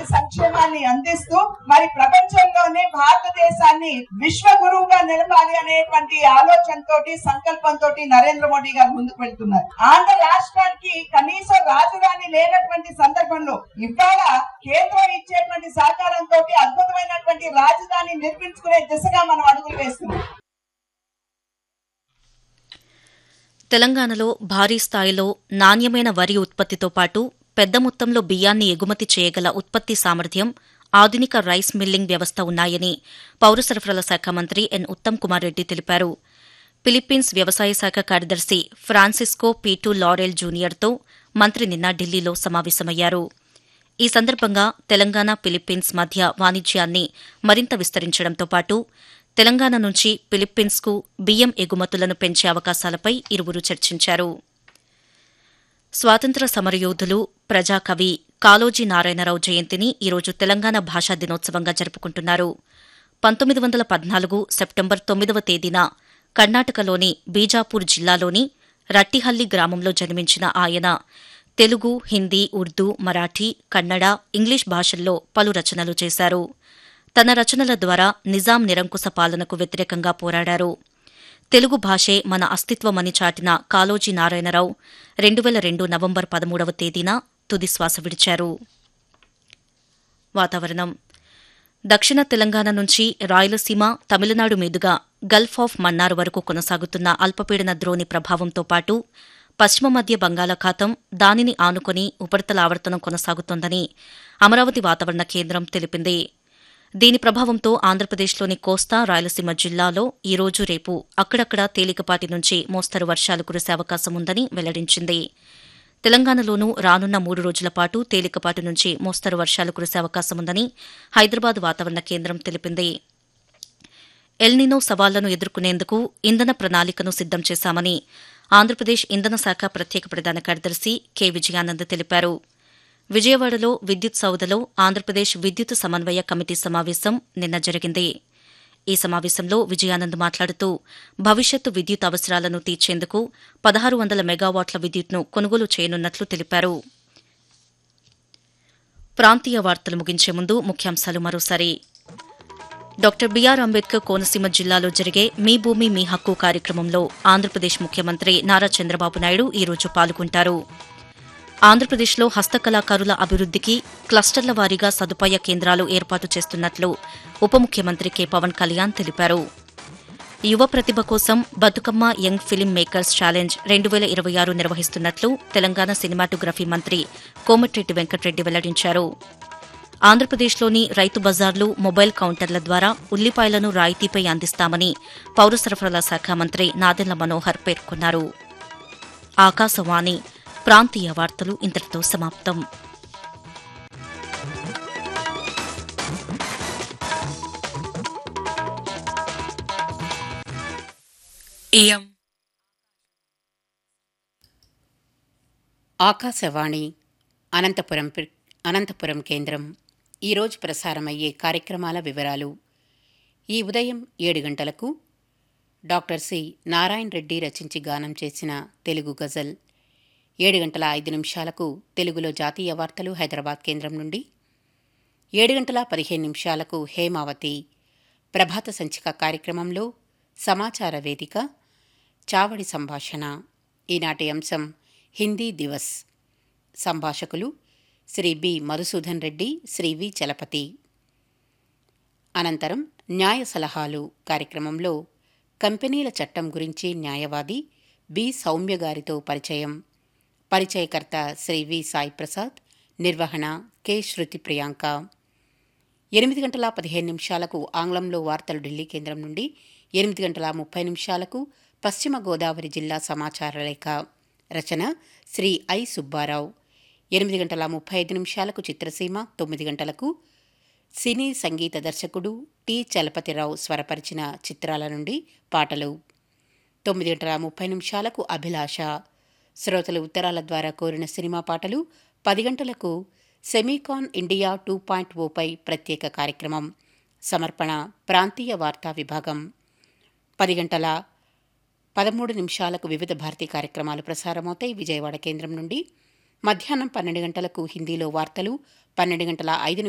అందరికీ సంక్షేమాన్ని అందిస్తూ మరి ప్రపంచంలోనే భారతదేశాన్ని విశ్వ గురువుగా నిలపాలి అనేటువంటి ఆలోచనతో సంకల్పంతో నరేంద్ర మోడీ గారు ముందుకు వెళ్తున్నారు ఆంధ్ర రాష్ట్రానికి కనీసం రాజధాని లేనటువంటి సందర్భంలో ఇవాళ కేంద్రం ఇచ్చేటువంటి సహకారంతో అద్భుతమైనటువంటి రాజధాని నిర్మించుకునే దిశగా మనం అడుగులు వేస్తున్నాం తెలంగాణలో భారీ స్థాయిలో నాణ్యమైన వరి ఉత్పత్తితో పాటు పెద్ద మొత్తంలో బియ్యాన్ని ఎగుమతి చేయగల ఉత్పత్తి సామర్థ్యం ఆధునిక రైస్ మిల్లింగ్ వ్యవస్థ ఉన్నాయని పౌర సరఫరాల శాఖ మంత్రి ఎన్ ఉత్తమ్ కుమార్ రెడ్డి తెలిపారు ఫిలిప్పీన్స్ వ్యవసాయ శాఖ కార్యదర్శి ఫ్రాన్సిస్కో పీటు లారెల్ జూనియర్తో మంత్రి నిన్న ఢిల్లీలో సమావేశమయ్యారు ఈ సందర్భంగా తెలంగాణ ఫిలిప్పీన్స్ మధ్య వాణిజ్యాన్ని మరింత విస్తరించడంతో పాటు తెలంగాణ నుంచి ఫిలిప్పీన్స్కు బియ్యం ఎగుమతులను పెంచే అవకాశాలపై ఇరువురు చర్చించారు స్వాతంత్ర సమరయోధులు ప్రజాకవి కాళోజీ నారాయణరావు జయంతిని ఈరోజు తెలంగాణ భాషా దినోత్సవంగా జరుపుకుంటున్నారు పంతొమ్మిది వందల పద్నాలుగు సెప్టెంబర్ తొమ్మిదవ తేదీన కర్ణాటకలోని బీజాపూర్ జిల్లాలోని రట్టిహల్లి గ్రామంలో జన్మించిన ఆయన తెలుగు హిందీ ఉర్దూ మరాఠీ కన్నడ ఇంగ్లీష్ భాషల్లో పలు రచనలు చేశారు తన రచనల ద్వారా నిజాం నిరంకుశ పాలనకు వ్యతిరేకంగా పోరాడారు తెలుగు భాషే మన అస్తిత్వమని చాటిన కాళోజీ నారాయణరావు రెండు వేల రెండు నవంబర్ పదమూడవ తేదీన తుదిశ్వాస విడిచారు వాతావరణం దక్షిణ తెలంగాణ నుంచి రాయలసీమ తమిళనాడు మీదుగా గల్ఫ్ ఆఫ్ మన్నార్ వరకు కొనసాగుతున్న అల్పపీడన ద్రోణి ప్రభావంతో పాటు పశ్చిమ మధ్య బంగాళాఖాతం దానిని ఆనుకుని ఉపరితల ఆవర్తనం కొనసాగుతోందని అమరావతి వాతావరణ కేంద్రం తెలిపింది దీని ప్రభావంతో ఆంధ్రప్రదేశ్లోని కోస్తా రాయలసీమ జిల్లాలో ఈ రోజు రేపు అక్కడక్కడా తేలికపాటి నుంచి మోస్తరు వర్షాలు కురిసే అవకాశం ఉందని వెల్లడించింది తెలంగాణలోనూ రానున్న మూడు రోజుల పాటు తేలికపాటి నుంచి మోస్తరు వర్షాలు కురిసే అవకాశం ఉందని హైదరాబాద్ వాతావరణ కేంద్రం తెలిపింది ఎల్నినో సవాళ్లను ఎదుర్కొనేందుకు ఇంధన ప్రణాళికను సిద్దం చేశామని ఆంధ్రప్రదేశ్ ఇంధన శాఖ ప్రత్యేక ప్రధాన కార్యదర్శి కె విజయానంద్ తెలిపారు విజయవాడలో విద్యుత్ సౌదలో ఆంధ్రప్రదేశ్ విద్యుత్ సమన్వయ కమిటీ సమావేశం నిన్న జరిగింది ఈ సమావేశంలో విజయానంద్ మాట్లాడుతూ భవిష్యత్తు విద్యుత్ అవసరాలను తీర్చేందుకు పదహారు వందల మెగావాట్ల విద్యుత్ను కొనుగోలు చేయనున్నట్లు తెలిపారు ప్రాంతీయ వార్తలు ముగించే ముందు ముఖ్యాంశాలు మరోసారి డాక్టర్ బీఆర్ అంబేద్కర్ కోనసీమ జిల్లాలో జరిగే మీ భూమి మీ హక్కు కార్యక్రమంలో ఆంధ్రప్రదేశ్ ముఖ్యమంత్రి నారా చంద్రబాబు నాయుడు ఈరోజు పాల్గొంటారు ఆంధ్రప్రదేశ్లో హస్తకళాకారుల అభివృద్దికి క్లస్టర్ల వారీగా సదుపాయ కేంద్రాలు ఏర్పాటు చేస్తున్నట్లు ఉప ముఖ్యమంత్రి కె పవన్ కళ్యాణ్ తెలిపారు యువ ప్రతిభ కోసం Bathukamma young film makers challenge రెండు వేల ఇరవై ఆరు నిర్వహిస్తున్నట్లు తెలంగాణ సినిమాటోగ్రఫీ మంత్రి కోమటిరెడ్డి వెంకటరెడ్డి వెల్లడించారు ఆంధ్రప్రదేశ్లోని రైతు బజార్లు మొబైల్ కౌంటర్ల ద్వారా ఉల్లిపాయలను రాయితీపై అందిస్తామని పౌర సరఫరాల శాఖ మంత్రి నాదెండ్ల మనోహర్ పేర్కొన్నారు ఆకాశవాణి ప్రాంతీయ వార్తలు ఇంతటితో సమాప్తం ఇయం ఆకాశవాణి అనంతపురం ప్ర- అనంతపురం కేంద్రం ఈరోజు ప్రసారమయ్యే కార్యక్రమాల వివరాలు ఈ ఉదయం ఏడు గంటలకు డాక్టర్ సి నారాయణ రెడ్డి రచించి గానం చేసిన తెలుగు గజల్ ఏడు గంటల ఐదు నిమిషాలకు తెలుగులో జాతీయ వార్తలు హైదరాబాద్ కేంద్రం నుండి ఏడు గంటల పదిహేను నిమిషాలకు హేమావతి ప్రభాత సంచిక కార్యక్రమంలో సమాచార వేదిక చావడి సంభాషణ ఈనాటి అంశం హిందీ దివస్ సంభాషకులు శ్రీ బి మధుసూదన్ రెడ్డి శ్రీ వి చలపతి అనంతరం న్యాయ సలహాలు కార్యక్రమంలో కంపెనీల చట్టం గురించి న్యాయవాది బి సౌమ్య గారితో పరిచయం పరిచయకర్త శ్రీ వి సాయి ప్రసాద్ నిర్వహణ కె శృతి ప్రియాంక ఎనిమిది గంటల పదిహేను నిమిషాలకు ఆంగ్లంలో వార్తలు ఢిల్లీ కేంద్రం నుండి ఎనిమిది గంటల ముప్పై నిమిషాలకు పశ్చిమ గోదావరి జిల్లా సమాచార లేఖ రచన శ్రీ ఐ సుబ్బారావు ఎనిమిది గంటల ముప్పై ఐదు నిమిషాలకు చిత్రసీమ తొమ్మిది గంటలకు సినీ సంగీత దర్శకుడు టి చలపతిరావు స్వరపరిచిన చిత్రాల నుండి పాటలు తొమ్మిది గంటల ముప్పై నిమిషాలకు అభిలాష శ్రోతలు ఉత్తరాల ద్వారా కోరిన సినిమా పాటలు పది గంటలకు సెమీకాన్ ఇండియా టూ పాయింట్ ఓపై ప్రత్యేక కార్యక్రమం సమర్పణ ప్రాంతీయ వార్తా విభాగం పది గంటల పదమూడు నిమిషాలకు వివిధ భారతీ కార్యక్రమాలు ప్రసారమవుతాయి విజయవాడ కేంద్రం నుండి మధ్యాహ్నం పన్నెండు గంటలకు హిందీలో వార్తలు పన్నెండు గంటల ఐదు